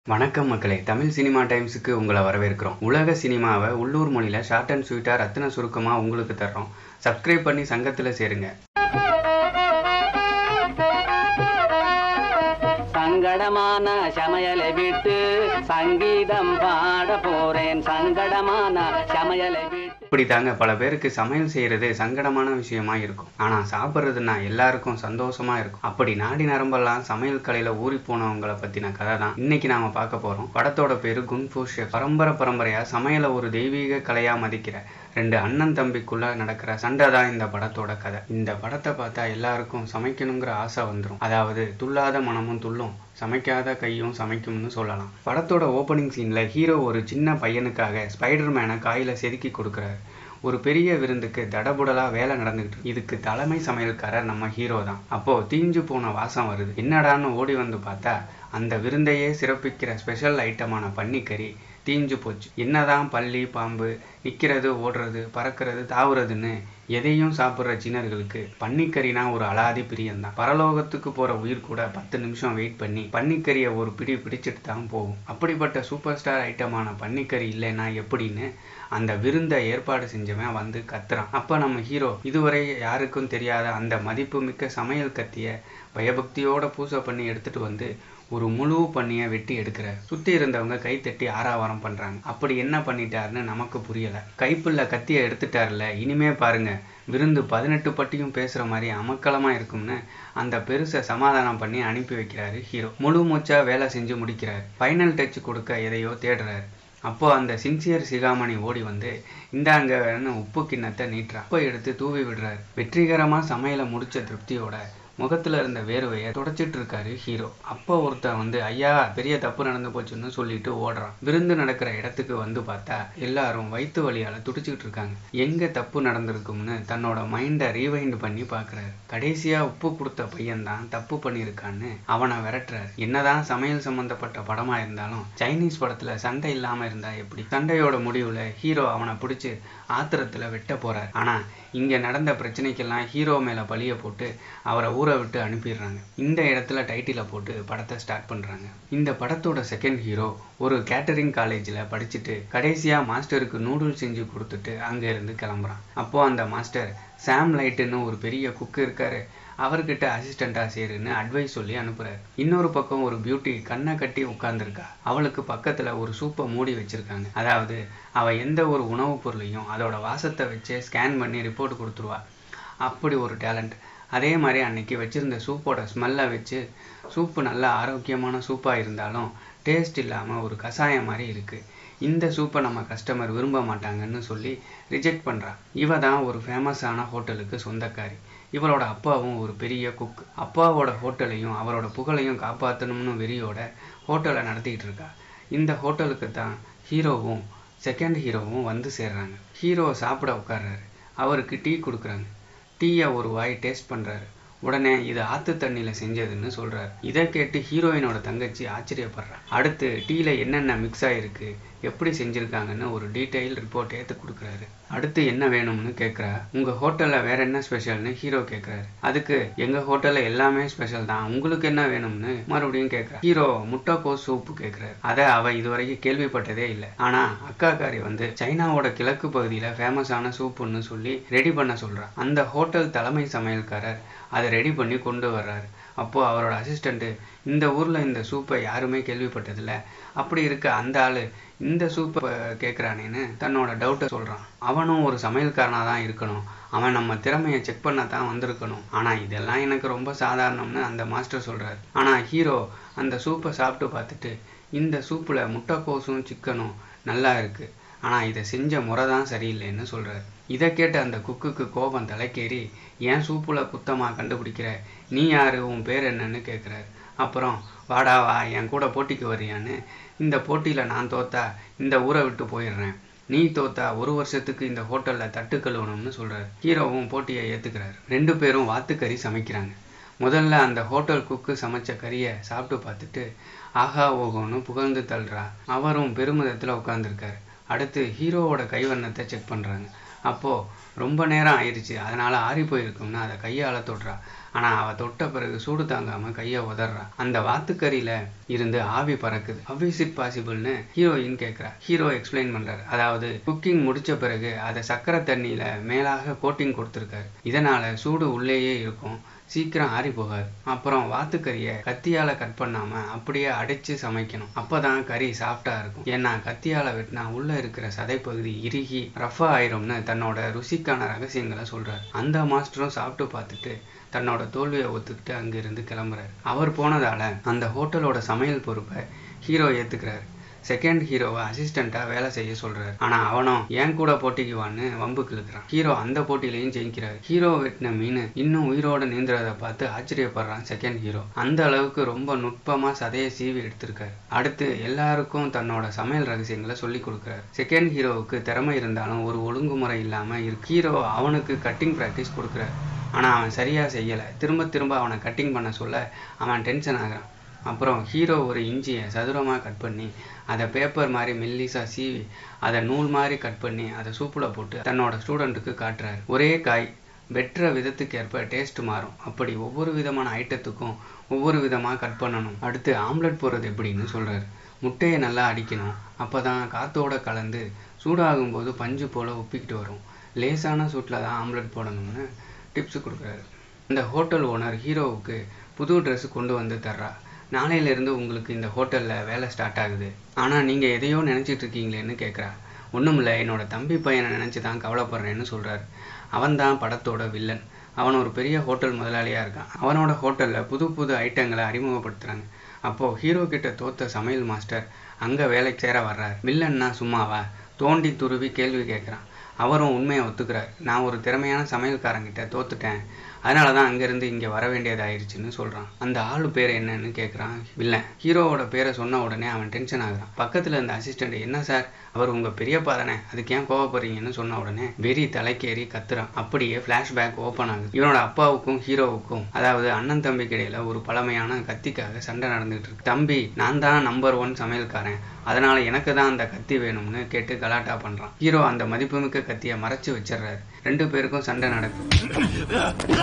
வணக்கம் மக்களே தமிழ் சினிமா டைம்ஸுக்கு உங்களை வரவேற்கிறோம் உலக சினிமாவை உள்ளூர் மொழியில் ஷார்ட் அண்ட் ஸ்வீட்டாக ரத்தின சுருக்கமாக உங்களுக்கு தர்றோம் சப்ஸ்கிரைப் பண்ணி சங்கத்தில் சேருங்க சங்கடமான சமையலை விட்டு சங்கீதம் பாட போறேன் சங்கடமான சமையலை விட்டு இப்படி தாங்க பல பேருக்கு சமையல் செய்கிறது சங்கடமான விஷயமா இருக்கும் ஆனால் சாப்பிட்றதுன்னா எல்லாருக்கும் சந்தோஷமா இருக்கும் அப்படி நாடி நரம்பெல்லாம் சமையல் கலையில் ஊறி போனவங்களை பற்றின கதை தான் இன்னைக்கு நாம பார்க்க போகிறோம் படத்தோட பேரு குங்ஃபூ ஷெஃப் பரம்பரை பரம்பரையாக சமையலை ஒரு தெய்வீக கலையாக மதிக்கிற ரெண்டு அண்ணன் தம்பிக்குள்ள நடக்கிற சண்டை தான் இந்த படத்தோட கதை இந்த படத்தை பார்த்தா எல்லாருக்கும் சமைக்கணுங்கிற ஆசை வந்துடும் அதாவது துள்ளாத மனமும் துள்ளும் சமைக்காத கையும் சமைக்கும்னு சொல்லலாம் படத்தோட ஓப்பனிங் சீன்ல ஹீரோ ஒரு சின்ன பையனுக்காக ஸ்பைடர் மேனை காயில செதுக்கி கொடுக்குறாரு ஒரு பெரிய விருந்துக்கு தடபுடலா வேலை நடந்துகிட்டு இருக்கு. இதுக்கு தலைமை சமையல்காரர் நம்ம ஹீரோ தான் அப்போ தீஞ்சு போன வாசம் வருது என்னடான்னு ஓடி வந்து பார்த்தா அந்த விருந்தையே சிறப்பிக்கிற ஸ்பெஷல் ஐட்டமான பன்னிக்கறி தீஞ்சு போச்சு என்னதான் பள்ளி பாம்பு நிற்கிறது ஓடுறது பறக்கிறது தாவுறதுன்னு எதையும் சாப்பிட்ற சீனர்களுக்கு பன்னிக்கறினா ஒரு அலாதி பிரியம்தான் பரலோகத்துக்கு போற உயிர் கூட பத்து நிமிஷம் வெயிட் பண்ணி பன்னிக்கறியை ஒரு பிடி பிடிச்சிட்டு தான் போகும் அப்படிப்பட்ட சூப்பர் ஸ்டார் ஐட்டமான பன்னிக்கறி இல்லைன்னா எப்படின்னு அந்த விருந்தை ஏற்பாடு செஞ்சவன் வந்து கத்துறான் அப்ப நம்ம ஹீரோ இதுவரை யாருக்கும் தெரியாத அந்த மதிப்பு மிக்க சமையல் கத்திய பயபக்தியோட பூசை பண்ணி எடுத்துட்டு வந்து ஒரு முழு பண்ணியை வெட்டி எடுக்கிறார் சுத்தி இருந்தவங்க கை தட்டி ஆறாவாரம் பண்றாங்க அப்படி என்ன பண்ணிட்டாருன்னு நமக்கு புரியல கைப்புள்ள கத்தியை எடுத்துட்டார்ல இனிமே பாருங்க விருந்து பதினெட்டு பட்டியும் பேசுற மாதிரி அமக்கலமா இருக்கும்னு அந்த பெருசை சமாதானம் பண்ணி அனுப்பி வைக்கிறாரு ஹீரோ முழு மூச்சா வேலை செஞ்சு முடிக்கிறாரு ஃபைனல் டச் கொடுக்க எதையோ தேடுறாரு அப்போ அந்த சின்சியர் சிகாமணி ஓடி வந்து இந்தாங்கன்னு உப்பு கிண்ணத்தை நீட்டுறா உப்பை எடுத்து தூவி விடுறாரு வெற்றிகரமா சமையலை முடிச்ச திருப்தியோட முகத்துல இருந்த வேர்வையை தொடச்சிட்டு இருக்காரு ஹீரோ அப்போ ஒருத்தன் வந்து ஐயா பெரிய தப்பு நடந்து போச்சுன்னு சொல்லிட்டு ஓடுறான் விருந்து நடக்கிற இடத்துக்கு வந்து பார்த்தா எல்லாரும் வயிற்று வலியால துடிச்சுக்கிட்டு இருக்காங்க எங்க தப்பு நடந்திருக்கும்னு தன்னோட மைண்டை ரீவைண்ட் பண்ணி பாக்குறாரு கடைசியா உப்பு கொடுத்த பையன் தான் தப்பு பண்ணியிருக்கான்னு அவனை விரட்டுறாரு என்னதான் சமையல் சம்பந்தப்பட்ட படமா இருந்தாலும் சைனீஸ் படத்துல சண்டை இல்லாம இருந்தா எப்படி சண்டையோட முடிவுல ஹீரோ அவனை பிடிச்சு ஆத்திரத்துல வெட்ட போறார் ஆனா இங்க நடந்த பிரச்சனைக்கெல்லாம் ஹீரோ மேல பழிய போட்டு அவரை ஊரை விட்டு அனுப்பிடுறாங்க இந்த இடத்துல டைட்டிலை போட்டு படத்தை ஸ்டார்ட் பண்றாங்க இந்த படத்தோட செகண்ட் ஹீரோ ஒரு கேட்டரிங் காலேஜில் படிச்சுட்டு கடைசியா மாஸ்டருக்கு நூடுல்ஸ் செஞ்சு கொடுத்துட்டு அங்க இருந்து கிளம்புறான் அப்போ அந்த மாஸ்டர் சாம் லைட்டுன்னு ஒரு பெரிய குக்கு இருக்காரு அவர்கிட்ட அசிஸ்டண்டா சேருன்னு அட்வைஸ் சொல்லி அனுப்புறாரு இன்னொரு பக்கம் ஒரு பியூட்டி கண்ணை கட்டி உட்கார்ந்துருக்கா அவளுக்கு பக்கத்துல ஒரு சூப்பை மூடி வச்சிருக்காங்க அதாவது அவ எந்த ஒரு உணவுப் பொருளையும் அதோட வாசத்தை வச்சே ஸ்கேன் பண்ணி ரிப்போர்ட் கொடுத்துருவா அப்படி ஒரு டேலண்ட் அதே மாதிரி அன்னைக்கு வச்சிருந்த சூப்போட ஸ்மெல்லை வச்சு சூப்பு நல்ல ஆரோக்கியமான சூப்பாக இருந்தாலும் டேஸ்ட் இல்லாமல் ஒரு கஷாயம் மாதிரி இருக்கு இந்த சூப்பை நம்ம கஸ்டமர் விரும்ப மாட்டாங்கன்னு சொல்லி ரிஜெக்ட் பண்ணுறா இவ தான் ஒரு ஃபேமஸான ஹோட்டலுக்கு சொந்தக்காரி இவளோட அப்பாவும் ஒரு பெரிய குக் அப்பாவோட ஹோட்டலையும் அவரோட புகழையும் காப்பாற்றணும்னு வெறியோட ஹோட்டலை நடத்திக்கிட்டு இருக்கா இந்த ஹோட்டலுக்கு தான் ஹீரோவும் செகண்ட் ஹீரோவும் வந்து சேர்றாங்க ஹீரோ சாப்பிட உட்கார்றாரு அவருக்கு டீ கொடுக்குறாங்க டீயை ஒரு வாய் டேஸ்ட் பண்றாரு உடனே இது ஆத்து தண்ணியில செஞ்சதுன்னு சொல்றாரு இதை கேட்டு ஹீரோயினோட தங்கச்சி ஆச்சரியப்படுறா அடுத்து டீல என்னென்ன மிக்ஸ் ஆயிருக்கு எப்படி செஞ்சிருக்காங்கன்னு ஒரு டீட்டெயில் ரிப்போர்ட் ஏத்து கொடுக்குறாரு அடுத்து என்ன வேணும்னு கேட்குறா உங்க ஹோட்டல்ல வேற என்ன ஸ்பெஷல்னு ஹீரோ கேட்குறாரு அதுக்கு எங்க ஹோட்டல்ல எல்லாமே ஸ்பெஷல் தான் உங்களுக்கு என்ன வேணும்னு மறுபடியும் கேட்குறா ஹீரோ முட்டைக்கோஸ் சூப்பு கேட்குறாரு அதை அவ இதுவரைக்கும் கேள்விப்பட்டதே இல்லை ஆனா அக்காக்காரி வந்து சைனாவோட கிழக்கு பகுதியில ஃபேமஸான சூப்புன்னு சொல்லி ரெடி பண்ண சொல்றா அந்த ஹோட்டல் தலைமை சமையல்காரர் அதை ரெடி பண்ணி கொண்டு வர்றாரு அப்போ அவரோட அசிஸ்டண்ட்டு இந்த ஊர்ல இந்த சூப்பை யாருமே கேள்விப்பட்டதில்ல அப்படி இருக்க அந்த ஆளு இந்த சூப்பை கேட்குறானேன்னு தன்னோட டவுட்டை சொல்றான் அவனும் ஒரு சமையல்காரனா தான் இருக்கணும் அவன் நம்ம திறமையை செக் பண்ண தான் வந்திருக்கணும் ஆனா இதெல்லாம் எனக்கு ரொம்ப சாதாரணம்னு அந்த மாஸ்டர் சொல்றாரு ஆனா ஹீரோ அந்த சூப்பை சாப்பிட்டு பார்த்துட்டு இந்த சூப்புல முட்டைக்கோசும் சிக்கனும் நல்லா இருக்கு ஆனா இதை செஞ்ச முறை தான் சரியில்லைன்னு சொல்றாரு இதை கேட்ட அந்த குக்குக்கு கோபம் தலைக்கேறி ஏன் சூப்புல குத்தமா கண்டுபிடிக்கிற நீ யாரு உன் பேர் என்னன்னு கேட்குறாரு அப்புறம் வாடா வா என் கூட போட்டிக்கு வரியான்னு இந்த போட்டியில நான் தோத்தா இந்த ஊரை விட்டு போயிடுறேன் நீ தோத்தா ஒரு வருஷத்துக்கு இந்த ஹோட்டல்ல தட்டு கழுவணும்னு சொல்றாரு ஹீரோவும் போட்டியை ஏத்துக்கிறாரு ரெண்டு பேரும் வாத்துக்கறி சமைக்கிறாங்க முதல்ல அந்த ஹோட்டல் குக்கு சமைச்ச கறியை சாப்பிட்டு பார்த்துட்டு ஆஹா ஓகோன்னு புகழ்ந்து தள்ளுறா அவரும் பெருமிதத்துல உட்கார்ந்துருக்காரு அடுத்து ஹீரோவோட கைவண்ணத்தை செக் பண்றாங்க அப்போ ரொம்ப நேரம் ஆயிடுச்சு அதனால ஆறி போயிருக்கும்னு அதை கையால தொடுறா ஆனா அவ தொட்ட பிறகு சூடு தாங்காம கைய உதறா அந்த வாத்துக்கறியில இருந்து ஆவி பறக்குது how is it பாசிபிள்னு ஹீரோயின் கேக்குறா ஹீரோ எக்ஸ்பிளைன் பண்றாரு அதாவது குக்கிங் முடிச்ச பிறகு அதை சக்கரை தண்ணியில மேலாக கோட்டிங் கொடுத்துருக்காரு இதனால சூடு உள்ளேயே இருக்கும் சீக்கிரம் ஆறி போகாது அப்புறம் வாத்துக்கறியை கத்தியால கட் பண்ணாம அப்படியே அடைச்சு சமைக்கணும் அப்பதான் கறி சாஃப்டா இருக்கும் ஏன்னா கத்தியால வெட்டினா உள்ள இருக்கிற சதைப்பகுதி இறுகி ரஃபா ஆயிரும்னு தன்னோட ருசிக்கான ரகசியங்களை சொல்றாரு அந்த மாஸ்டரும் சாப்பிட்டு பார்த்துட்டு தன்னோட தோல்வியை ஒத்துக்கிட்டு அங்கிருந்து கிளம்புறாரு அவர் போனதால அந்த ஹோட்டலோட சமையல் பொறுப்பை ஹீரோ ஏத்துக்கிறாரு செகண்ட் ஹீரோவை அசிஸ்டண்டா வேலை செய்ய சொல்றாரு ஆனா அவனும் ஏன் கூட போட்டிக்கு வான்னு வம்புக்கு இழுக்கிறான் ஹீரோ அந்த போட்டியிலையும் ஜெயிக்கிறாரு ஹீரோ வெட்டின மீன் இன்னும் உயிரோட நீந்துறத பார்த்து ஆச்சரியப்படுறான் செகண்ட் ஹீரோ அந்த அளவுக்கு ரொம்ப நுட்பமா சதையை சீவி எடுத்திருக்காரு அடுத்து எல்லாருக்கும் தன்னோட சமையல் ரகசியங்களை சொல்லி கொடுக்குறாரு செகண்ட் ஹீரோவுக்கு திறமை இருந்தாலும் ஒரு ஒழுங்குமுறை இல்லாம இருக்கு ஹீரோ அவனுக்கு கட்டிங் ப்ராக்டிஸ் கொடுக்குறாரு ஆனா அவன் சரியா செய்யல திரும்ப திரும்ப அவனை கட்டிங் பண்ண சொல்ல அவன் டென்ஷன் ஆகுறான் அப்புறம் ஹீரோ ஒரு இஞ்சியை சதுரமா கட் பண்ணி அதை பேப்பர் மாதிரி மெல்லிசா சீவி அதை நூல் மாதிரி கட் பண்ணி அதை சூப்புல போட்டு தன்னோட ஸ்டூடெண்ட்டுக்கு காட்டுறாரு ஒரே காய் வெட்டுற விதத்துக்கு ஏற்ப டேஸ்ட் மாறும் அப்படி ஒவ்வொரு விதமான ஐட்டத்துக்கும் ஒவ்வொரு விதமா கட் பண்ணணும் அடுத்து ஆம்லெட் போடுறது எப்படின்னு சொல்றாரு முட்டையை நல்லா அடிக்கணும் அப்பதான் காத்தோட கலந்து சூடாகும் போது பஞ்சு போல உப்பிக்கிட்டு வரும் லேசான சூட்டில் தான் ஆம்லெட் போடணும்னு டிப்ஸ் கொடுக்குறாரு இந்த ஹோட்டல் ஓனர் ஹீரோவுக்கு புது Dress கொண்டு வந்து தர்றா நாளையில இருந்து உங்களுக்கு இந்த ஹோட்டல்ல வேலை ஸ்டார்ட் ஆகுது ஆனா நீங்க எதையோ நினைச்சிட்டு இருக்கீங்களேன்னு கேக்குறா ஒண்ணுமில்ல என்னோட தம்பி பையனை நினைச்சு தான் கவலைப்படுறேன்னு சொல்றாரு அவன் தான் படத்தோட வில்லன் அவன் ஒரு பெரிய ஹோட்டல் முதலாளியா இருக்கான் அவனோட ஹோட்டல்ல புது புது ஐட்டங்களை அறிமுகப்படுத்துறாங்க அப்போ ஹீரோ கிட்ட தோத்த சமையல் மாஸ்டர் அங்க வேலைக்கு சேர வர்றாரு வில்லன்னா சும்மாவா தோண்டி துருவி கேள்வி கேட்குறான் அவரும் உண்மையை ஒத்துக்கிறார் நான் ஒரு திறமையான சமையல்காரங்கிட்ட தோத்துட்டேன் அதனால தான் அங்கேருந்து இங்கே வர வேண்டியதாயிருச்சுன்னு சொல்கிறான் அந்த ஆளு பேர் என்னன்னு கேட்குறான் வில்லன் ஹீரோவோட பேரை சொன்ன உடனே அவன் டென்ஷன் ஆகுறான் பக்கத்தில் இருந்த அசிஸ்டண்ட் என்ன சார் அவர் உங்கள் பெரியப்பா தானே அதுக்கு ஏன் கோவப்படுறீங்கன்னு சொன்ன உடனே வெறி தலைக்கேறி கத்துறான் அப்படியே ஃப்ளாஷ்பேக் ஓப்பன் ஆகுது இவனோட அப்பாவுக்கும் ஹீரோவுக்கும் அதாவது அண்ணன் தம்பிக்கு இடையில ஒரு பழமையான கத்திக்காக சண்டை நடந்துகிட்டு இருக்கு தம்பி நான் தான் நம்பர் ஒன் சமையல்காரன் அதனால எனக்கு தான் அந்த கத்தி வேணும்னு கேட்டு கலாட்டா பண்றான் ஹீரோ அந்த மதிப்புமிக்க கத்தியை மறைச்சு வச்சிடுறாரு ரெண்டு பேருக்கும் சண்டை நடக்குது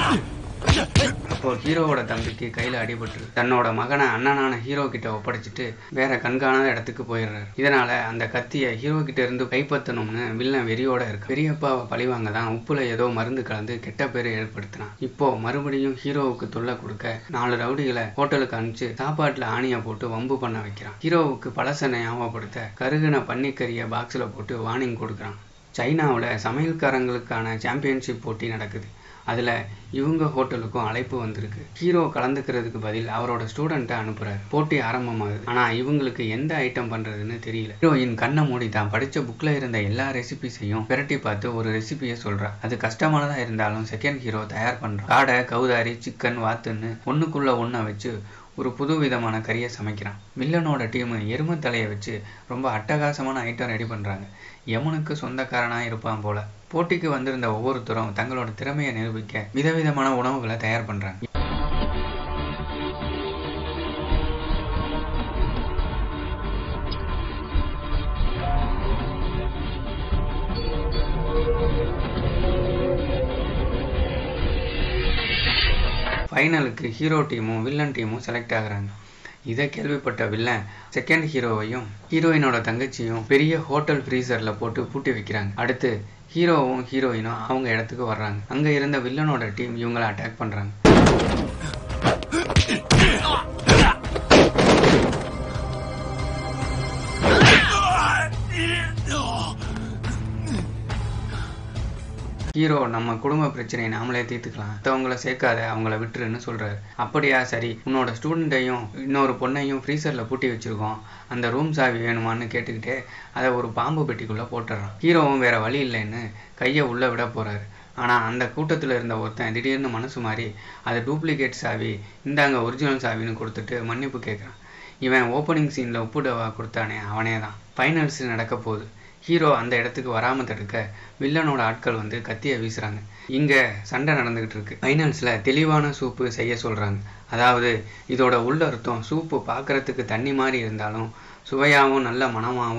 அப்போ ஹீரோவோட தம்பிக்கு கையில அடிபட்டு தன்னோட மகனை அண்ணனான ஹீரோ கிட்ட ஒப்படைச்சிட்டு வேற கண்காணாத இடத்துக்கு போயிடுறாரு இதனால அந்த கத்தியை ஹீரோ கிட்ட இருந்து கைப்பற்றணும்னு வில்லன் வெறியோட இருக்கு பெரியப்பாவை பழிவாங்க தான் உப்புல ஏதோ மருந்து கலந்து கெட்ட பேரை ஏற்படுத்தினான் இப்போ மறுபடியும் ஹீரோவுக்கு தொல்லை கொடுக்க நாலு ரவுடிகளை ஹோட்டலுக்கு அனுப்பிச்சு சாப்பாட்டுல ஆணியை போட்டு வம்பு பண்ண வைக்கிறான் ஹீரோவுக்கு பழசனை ஞாபகப்படுத்த கருகின பன்னிக்கறியை பாக்ஸ்ல போட்டு வார்னிங் கொடுக்குறான் சைனாவுல சமையல்காரங்களுக்கான சாம்பியன்ஷிப் போட்டி நடக்குது அதுல இவங்க ஹோட்டலுக்கும் அழைப்பு வந்திருக்கு ஹீரோ கலந்துக்கிறதுக்கு பதில் அவரோட ஸ்டூடெண்ட்டை அனுப்புறாரு போட்டி ஆரம்பமாகுது ஆனா இவங்களுக்கு எந்த ஐட்டம் பண்றதுன்னு தெரியல ஹீரோயின் கண்ணை மூடி தான் படிச்ச புக்ல இருந்த எல்லா ரெசிபிஸையும் பிரட்டி பார்த்து ஒரு ரெசிபியை சொல்றா அது கஷ்டமானதா இருந்தாலும் செகண்ட் ஹீரோ தயார் பண்றான் காடை கௌதாரி சிக்கன் வாத்துன்னு ஒண்ணுக்குள்ள ஒண்ணை வச்சு ஒரு புது விதமான கறியை சமைக்கிறான் வில்லனோட டீம் எருமை தலையை வச்சு ரொம்ப அட்டகாசமான ஐட்டம் ரெடி பண்றாங்க யமுனுக்கு சொந்தக்காரனா இருப்பான் போல போட்டிக்கு வந்திருந்த ஒவ்வொருத்தரும் தங்களோட திறமையை நிரூபிக்க விதவிதமான உணவுகளை தயார் பண்றாங்க ஃபைனலுக்கு ஹீரோ டீமும் வில்லன் டீமும் செலக்ட் ஆகுறாங்க இதை கேள்விப்பட்ட வில்லன் செகண்ட் ஹீரோவையும் ஹீரோயினோட தங்கச்சியும் பெரிய ஹோட்டல் ஃப்ரீசர்ல போட்டு பூட்டி வைக்கிறாங்க அடுத்து ஹீரோவும் ஹீரோயினும் அவங்க இடத்துக்கு வர்றாங்க அங்க இருந்த வில்லனோட டீம் இவங்கள அட்டாக் பண்றாங்க ஹீரோ நம்ம குடும்ப பிரச்சனையை நாமளே தீர்த்துக்கலாம் மற்றவங்கள சேர்க்காத அவங்கள விட்டுருன்னு சொல்றாரு அப்படியா சரி உன்னோட ஸ்டூடெண்ட்டையும் இன்னொரு பொண்ணையும் ஃப்ரீசர்ல பூட்டி வச்சிருக்கோம் அந்த ரூம் சாவி வேணுமான்னு கேட்டுக்கிட்டே அதை ஒரு பாம்பு பெட்டிக்குள்ள போட்டுறான் ஹீரோவும் வேற வழி இல்லைன்னு கையை உள்ள விட போறாரு ஆனா அந்த கூட்டத்துல இருந்த ஒருத்தன் திடீர்னு மனசு மாறி அது டூப்ளிகேட் சாவி இந்தாங்க ஒரிஜினல் சாவின்னு கொடுத்துட்டு மன்னிப்பு கேட்குறான் இவன் ஓப்பனிங் சீன்ல உப்பு டவா கொடுத்தானே அவனே தான் ஃபைனல்ஸ் நடக்க போகுது ஹீரோ அந்த இடத்துக்கு வராம தடுக்க வில்லனோட ஆட்கள் வந்து கத்திய வீசுறாங்க இங்க சண்டை நடந்துகிட்டு இருக்கு ஃபைனல்ஸ்ல தெளிவான சூப்பு செய்ய சொல்றாங்க அதாவது இதோட உள்ள அர்த்தம் சூப்பு பார்க்கறதுக்கு தண்ணி மாதிரி இருந்தாலும் சுவையாகவும் நல்ல மணமாகவும்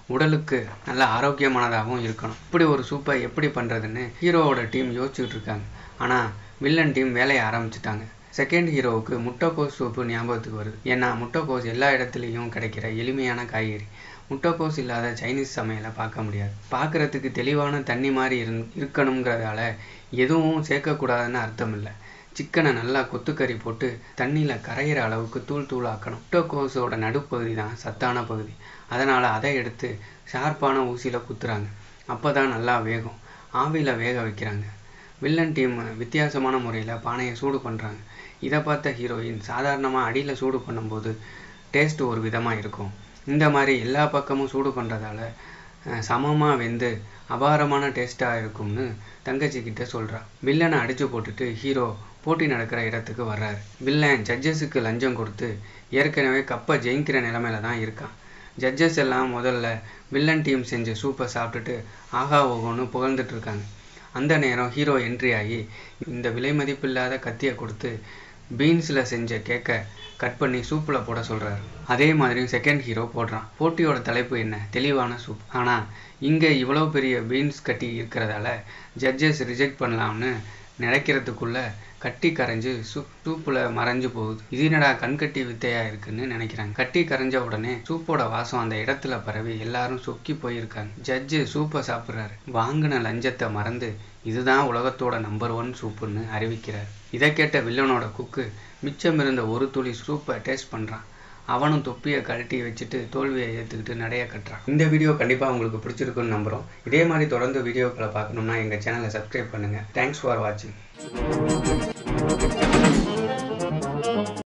உடலுக்கு நல்ல ஆரோக்கியமானதாகவும் இருக்கணும் இப்படி ஒரு சூப்பை எப்படி பண்ணுறதுன்னு ஹீரோவோட டீம் யோசிச்சுட்டு இருக்காங்க ஆனால் வில்லன் டீம் வேலையை ஆரம்பிச்சிட்டாங்க செகண்ட் ஹீரோவுக்கு முட்டைக்கோஸ் சூப்பு ஞாபகத்துக்கு வருது ஏன்னா முட்டைக்கோஸ் எல்லா இடத்துலையும் கிடைக்கிற எளிமையான காய்கறி முட்டைக்கோஸ் இல்லாத சைனீஸ் சமையலை பார்க்க முடியாது பார்க்குறதுக்கு தெளிவான தண்ணி மாதிரி இருந் இருக்கணுங்கிறதால எதுவும் சேர்க்கக்கூடாதுன்னு அர்த்தம் இல்லை சிக்கனை நல்லா கொத்துக்கறி போட்டு தண்ணியில் கரையிற அளவுக்கு தூள் தூளாக்கணும் முட்டைக்கோஸோட நடுப்பகுதி தான் சத்தான பகுதி அதனால் அதை எடுத்து ஷார்ப்பான ஊசியில் குத்துறாங்க அப்போ தான் நல்லா வேகும் ஆவியில் வேக வைக்கிறாங்க வில்லன் டீம் வித்தியாசமான முறையில் பானையை சூடு பண்ணுறாங்க இதை பார்த்த ஹீரோயின் சாதாரணமாக அடியில் சூடு பண்ணும்போது டேஸ்ட் ஒரு விதமாக இருக்கும் இந்த மாதிரி எல்லா பக்கமும் சூடு பண்ணுறதால சமமாக வெந்து அபாரமான டேஸ்ட்டாக இருக்கும்னு தங்கச்சி கிட்ட சொல்கிறா வில்லனை அடித்து போட்டுட்டு ஹீரோ போட்டி நடக்கிற இடத்துக்கு வர்றாரு வில்லன் ஜட்ஜஸுக்கு லஞ்சம் கொடுத்து ஏற்கனவே கப்பை ஜெயிக்கிற நிலமையில தான் இருக்கான் ஜட்ஜஸ் எல்லாம் முதல்ல வில்லன் டீம் செஞ்ச சூப்பை சாப்பிட்டுட்டு ஆஹா ஓகோன்னு புகழ்ந்துட்டு இருக்காங்க அந்த நேரம் ஹீரோ என்ட்ரி ஆகி இந்த விலை மதிப்பில்லாத கத்தியை கொடுத்து பீன்ஸில் செஞ்ச கேக்கை கட் பண்ணி சூப்பில் போட சொல்கிறாரு அதே மாதிரி செகண்ட் ஹீரோ போடுறான் போட்டியோட தலைப்பு என்ன தெளிவான சூப் ஆனால் இங்கே இவ்வளோ பெரிய பீன்ஸ் கட்டி இருக்கிறதால ஜட்ஜஸ் ரிஜெக்ட் பண்ணலாம்னு நினைக்கிறதுக்குள்ள கட்டி கரைஞ்சு சூ சூப்பில் மறைஞ்சு போகுது இது என்னடா கண்கட்டி வித்தையா இருக்குன்னு நினைக்கிறாங்க கட்டி கரைஞ்ச உடனே சூப்போட வாசம் அந்த இடத்துல பரவி எல்லாரும் சொக்கி போயிருக்காங்க ஜட்ஜு சூப்பை சாப்பிட்றாரு வாங்கின லஞ்சத்தை மறந்து இதுதான் உலகத்தோட நம்பர் ஒன் சூப்புன்னு அறிவிக்கிறார் இதை கேட்ட வில்லனோட குக்கு மிச்சம் இருந்த ஒரு துளி சூப்பை டேஸ்ட் பண்ணுறான் அவனும் தொப்பியை கழட்டி வச்சுட்டு தோல்வியை ஏற்றுக்கிட்டு நடைய கட்டுறான் இந்த வீடியோ கண்டிப்பாக உங்களுக்கு பிடிச்சிருக்குன்னு நம்புகிறோம் இதே மாதிரி தொடர்ந்து வீடியோக்களை பார்க்கணும்னா எங்கள் சேனலை சப்ஸ்கிரைப் பண்ணுங்கள் தேங்க்ஸ் ஃபார் வாட்சிங்